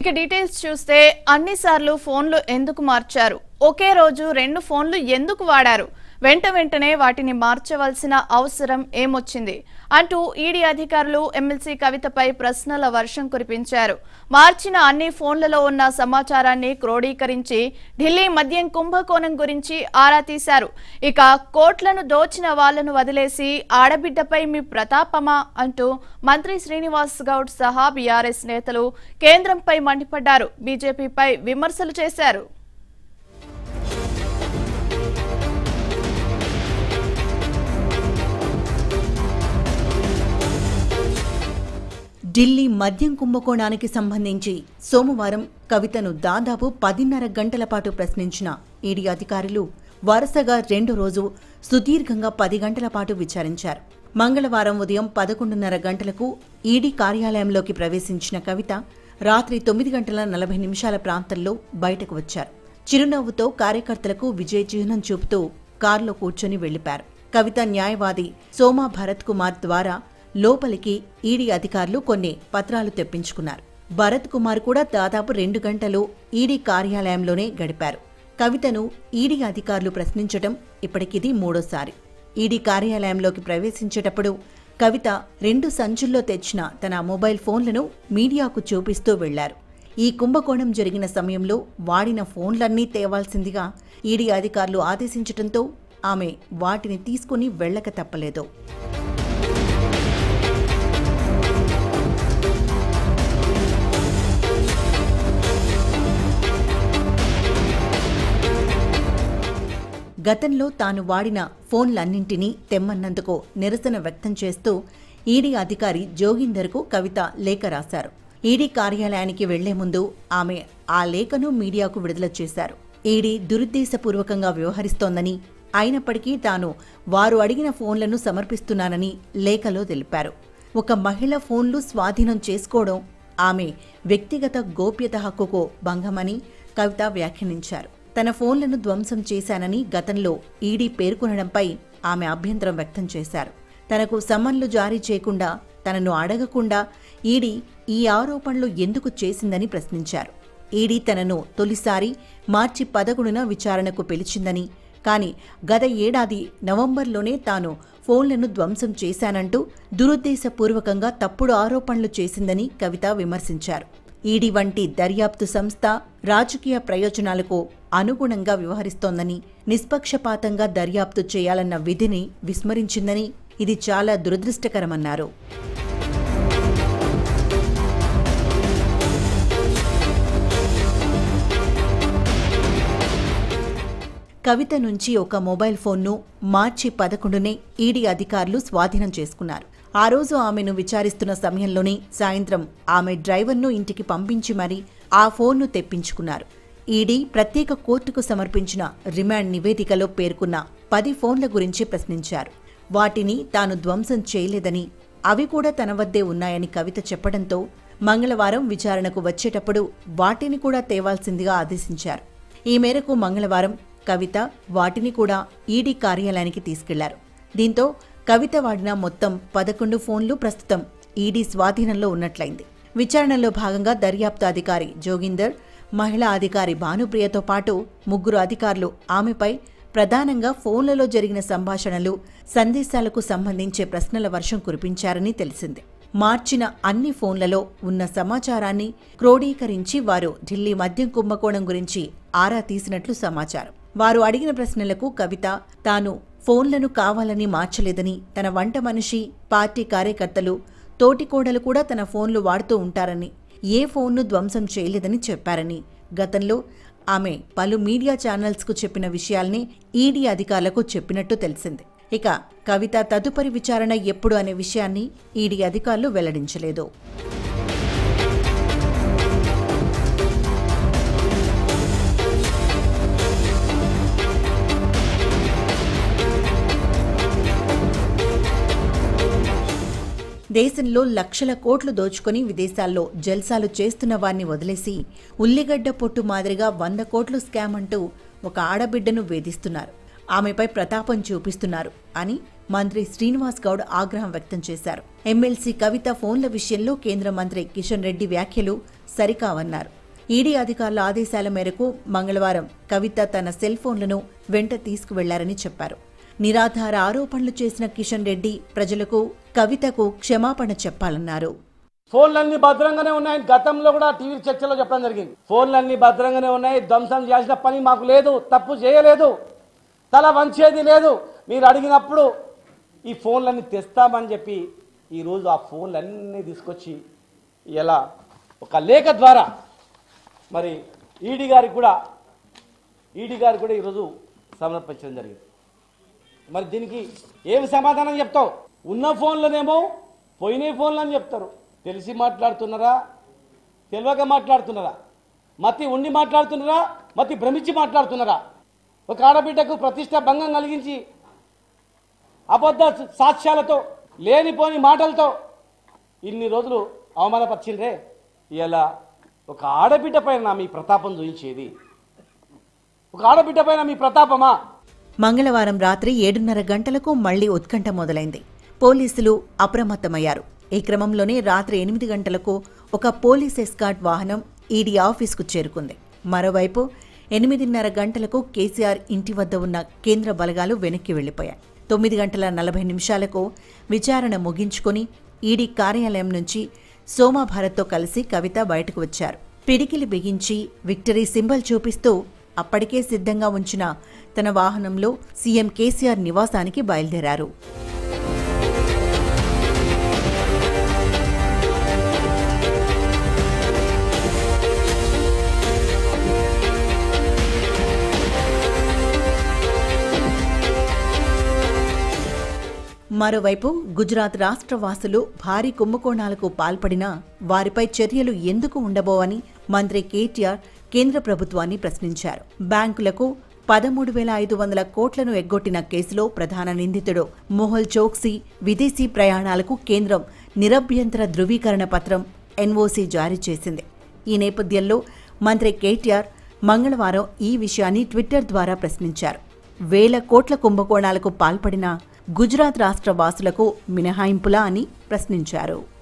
ఇక డీటెయిల్స్ చూస్తే అన్నిసార్లు ఫోన్లు ఎందుకు మార్చారు ఒకే రోజు రెండు ఫోన్లు ఎందుకు వాడారు వెంట వెంటనే వాటిని మార్చవలసిన అవసరం ఏమొచ్చింది అంటూ ఈడీ అధికారులు ఎమ్మెల్సీ కవితపై ప్రశ్నల వర్షం కురిపించారు మార్చిన అన్ని ఫోన్లలో ఉన్న సమాచారాన్ని క్రోడీకరించి ఢిల్లీ మద్యం కుంభకోణం గురించి ఆరా తీశారు ఇక కోట్లను దోచిన వాళ్లను వదిలేసి ఆడబిడ్డపై మీ ప్రతాపమా అంటూ మంత్రి శ్రీనివాస్ గౌడ్ సహా బీఆర్ఎస్ నేతలు కేంద్రంపై మండిపడ్డారు బీజేపీపై విమర్శలు చేశారు ఢిల్లీ మద్యం కుంభకోణానికి సంబంధించి సోమవారం కవితను దాదాపు పదిన్నర గంటల పాటు ప్రశ్నించిన ఈడీ అధికారులు వరుసగా రెండో రోజు సుదీర్ఘంగా పది గంటల పాటు విచారించారు మంగళవారం ఉదయం పదకొండున్నర గంటలకు ఈడీ కార్యాలయంలోకి ప్రవేశించిన కవిత రాత్రి తొమ్మిది గంటల నలభై నిమిషాల ప్రాంతంలో బయటకు వచ్చారు చిరునవ్వుతో కార్యకర్తలకు విజయ చిహ్నం చూపుతూ కారులో కూర్చొని వెళ్లిపారు కవిత న్యాయవాది సోమా భరత్ కుమార్ ద్వారా లోపలికి ఈడీ అధికారులు కొన్ని పత్రాలు తెప్పించుకున్నారు భరత్ కుమార్ కూడా దాదాపు రెండు గంటలు ఈడీ కార్యాలయంలోనే గడిపారు కవితను ఈడీ అధికారులు ప్రశ్నించటం ఇప్పటికిది మూడోసారి ఈడీ కార్యాలయంలోకి ప్రవేశించేటప్పుడు కవిత రెండు సంచుల్లో తెచ్చిన తన మొబైల్ ఫోన్లను మీడియాకు చూపిస్తూ వెళ్లారు ఈ కుంభకోణం జరిగిన సమయంలో వాడిన ఫోన్లన్నీ తేవాల్సిందిగా ఈడీ అధికారులు ఆదేశించటంతో ఆమె వాటిని తీసుకుని వెళ్ళక తప్పలేదు గతంలో తాను వాడిన ఫోన్లన్నింటినీ తెమ్మన్నందుకు నిరసన వ్యక్తం చేస్తూ ఈడీ అధికారి జోగిందర్కు కవిత లేఖ రాశారు ఈడీ కార్యాలయానికి వెళ్లే ముందు ఆమె ఆ లేఖను మీడియాకు విడుదల చేశారు ఈడీ దురుద్దేశపూర్వకంగా వ్యవహరిస్తోందని అయినప్పటికీ తాను వారు అడిగిన ఫోన్లను సమర్పిస్తున్నానని లేఖలో తెలిపారు ఒక మహిళ ఫోన్లు స్వాధీనం చేసుకోవడం ఆమె వ్యక్తిగత గోప్యత హక్కుకు భంగమని కవిత వ్యాఖ్యానించారు తన ఫోన్లను ధ్వంసం చేశానని గతంలో ఈడీ పేర్కొనడంపై ఆమె అభ్యంతరం వ్యక్తం చేశారు తనకు సమన్లు జారీ చేయకుండా తనను అడగకుండా ఈడీ ఈ ఆరోపణలు ఎందుకు చేసిందని ప్రశ్నించారు ఈడీ తనను తొలిసారి మార్చి పదకొండున విచారణకు పిలిచిందని కానీ గత ఏడాది నవంబర్లోనే తాను ఫోన్లను ధ్వంసం చేశానంటూ దురుద్దేశపూర్వకంగా తప్పుడు ఆరోపణలు చేసిందని కవిత విమర్శించారు ఈడీ వంటి దర్యాప్తు సంస్థ రాజకీయ ప్రయోజనాలకు అనుగుణంగా వ్యవహరిస్తోందని నిష్పక్షపాతంగా దర్యాప్తు చేయాలన్న విధిని విస్మరించిందని ఇది చాలా దురదృష్టకరమన్నారు కవిత నుంచి ఒక మొబైల్ ఫోన్ను మార్చి పదకొండునే ఈడీ అధికారులు స్వాధీనం చేసుకున్నారు ఆ రోజు ఆమెను విచారిస్తున్న సమయంలోనే సాయంత్రం ఆమె డ్రైవర్ను ఇంటికి పంపించి మరీ ఆ ఫోన్ను తెప్పించుకున్నారు ఈడీ ప్రత్యేక కోర్టుకు సమర్పించిన రిమాండ్ నివేదికలో పేర్కొన్న పది ఫోన్ల గురించి ప్రశ్నించారు వాటిని తాను ధ్వంసం చేయలేదని అవి కూడా తన వద్దే ఉన్నాయని కవిత చెప్పడంతో మంగళవారం విచారణకు వచ్చేటప్పుడు వాటిని కూడా తేవాల్సిందిగా ఆదేశించారు ఈ మేరకు మంగళవారం కవిత వాటిని కూడా ఈడీ కార్యాలయానికి తీసుకెళ్లారు దీంతో కవిత వాడిన మొత్తం పదకొండు ఫోన్లు ప్రస్తుతం ఈడీ స్వాధీనంలో ఉన్నట్లయింది విచారణలో భాగంగా దర్యాప్తు అధికారి జోగిందర్ మహిళా అధికారి భానుప్రియతో పాటు ముగ్గురు అధికారులు ఆమెపై ప్రధానంగా ఫోన్లలో జరిగిన సంభాషణలు సందేశాలకు సంబంధించే ప్రశ్నల వర్షం కురిపించారని తెలిసింది మార్చిన అన్ని ఫోన్లలో ఉన్న సమాచారాన్ని క్రోడీకరించి వారు ఢిల్లీ మద్యం కుంభకోణం గురించి ఆరా తీసినట్లు సమాచారం వారు అడిగిన ప్రశ్నలకు కవిత తాను ఫోన్లను కావాలని మార్చలేదని తన వంట మనిషి పార్టీ కార్యకర్తలు తోటికోడలు కూడా తన ఫోన్లు వాడుతూ ఉంటారని ఏ ఫోన్ను ధ్వంసం చేయలేదని చెప్పారని గతంలో ఆమె పలు మీడియా ఛానల్స్కు చెప్పిన విషయాల్ని ఈడీ అధికారులకు చెప్పినట్టు తెలిసింది ఇక కవిత తదుపరి విచారణ ఎప్పుడు అనే విషయాన్ని ఈడీ అధికారులు వెల్లడించలేదు దేశంలో లక్షల కోట్లు దోచుకొని విదేశాల్లో జల్సాలు చేస్తున్న వారిని వదిలేసి ఉల్లిగడ్డ పొట్టు మాదిరిగా వంద కోట్లు స్కామ్ అంటూ ఒక ఆడబిడ్డను వేధిస్తున్నారు ఆమెపై ప్రతాపం చూపిస్తున్నారు అని మంత్రి శ్రీనివాస్ గౌడ్ ఆగ్రహం వ్యక్తం చేశారు ఎమ్మెల్సీ కవిత ఫోన్ల విషయంలో కేంద్ర మంత్రి కిషన్ రెడ్డి వ్యాఖ్యలు సరికావన్నారు ఈడీ అధికారుల ఆదేశాల మేరకు మంగళవారం కవిత తన సెల్ ఫోన్లను వెంట తీసుకువెళ్లారని చెప్పారు నిరాధార ఆరోపణలు చేసిన కిషన్ రెడ్డి ప్రజలకు కవితకు క్షమాపణ చెప్పాలన్నారు ఫోన్లన్నీ భద్రంగానే ఉన్నాయి గతంలో కూడా టీవీ చర్చలో చెప్పడం జరిగింది ఫోన్లన్నీ భద్రంగానే ఉన్నాయి ధ్వంసం చేయాల్సిన పని మాకు లేదు తప్పు చేయలేదు తల వంచేది లేదు మీరు అడిగినప్పుడు ఈ ఫోన్లన్నీ తెస్తామని చెప్పి ఈరోజు ఆ ఫోన్లన్నీ తీసుకొచ్చి ఇలా ఒక లేఖ ద్వారా మరి ఈడీ గారికి కూడా ఈడీ గారికి కూడా ఈరోజు సమర్పించడం జరిగింది మరి దీనికి ఏమి సమాధానం చెప్తావు ఉన్న ఫోన్లనేమో పోయిన ఫోన్లు అని చెప్తారు తెలిసి మాట్లాడుతున్నారా తెలియక మాట్లాడుతున్నారా మతి ఉండి మాట్లాడుతున్నారా మతి భ్రమించి మాట్లాడుతున్నారా ఒక ఆడబిడ్డకు ప్రతిష్ట భంగం కలిగించి అబద్ధ సాక్ష్యాలతో లేనిపోని మాటలతో ఇన్ని రోజులు అవమానపరిచిండ్రే ఇలా ఒక ఆడబిడ్డ పైన మీ ప్రతాపం చూపించేది ఒక ఆడబిడ్డ పైన మీ ప్రతాపమా మంగళవారం రాత్రి ఏడున్నర గంటలకు మళ్లీ ఉత్కంఠ మొదలైంది పోలీసులు అప్రమత్తమయ్యారు ఈ క్రమంలోనే రాత్రి ఎనిమిది గంటలకు ఒక పోలీస్ ఎస్కాట్ వాహనం ఈడీ ఆఫీసుకు చేరుకుంది మరోవైపు ఎనిమిదిన్నర గంటలకు కేసీఆర్ ఇంటి వద్ద ఉన్న కేంద్ర బలగాలు వెనక్కి వెళ్లిపోయాయి తొమ్మిది గంటల నలభై నిమిషాలకు విచారణ ముగించుకొని ఈడీ కార్యాలయం నుంచి సోమాభారత్తో కలిసి కవిత బయటకు వచ్చారు పిడికిలి బిగించి విక్టరీ సింబల్ చూపిస్తూ అప్పటికే సిద్ధంగా ఉంచిన తన వాహనంలో సీఎం కేసీఆర్ నివాసానికి బయలుదేరారు మరోవైపు గుజరాత్ రాష్ట్ర వాసులు భారీ కుంభకోణాలకు పాల్పడినా వారిపై చర్యలు ఎందుకు ఉండబోవని మంత్రి కేటీఆర్ కేంద్ర ప్రభుత్వాన్ని ప్రశ్నించారు బ్యాంకులకు పదమూడు వేల ఐదు వందల కోట్లను ఎగ్గొట్టిన కేసులో ప్రధాన నిందితుడు మొహల్ చోక్సీ విదేశీ ప్రయాణాలకు కేంద్రం నిరభ్యంతర ధృవీకరణ పత్రం ఎన్ఓసీ జారీ చేసింది ఈ నేపథ్యంలో మంత్రి కేటీఆర్ మంగళవారం ఈ విషయాన్ని ట్విట్టర్ ద్వారా ప్రశ్నించారు వేల కోట్ల కుంభకోణాలకు పాల్పడిన గుజరాత్ రాష్ట్ర వాసులకు మినహాయింపులా అని ప్రశ్నించారు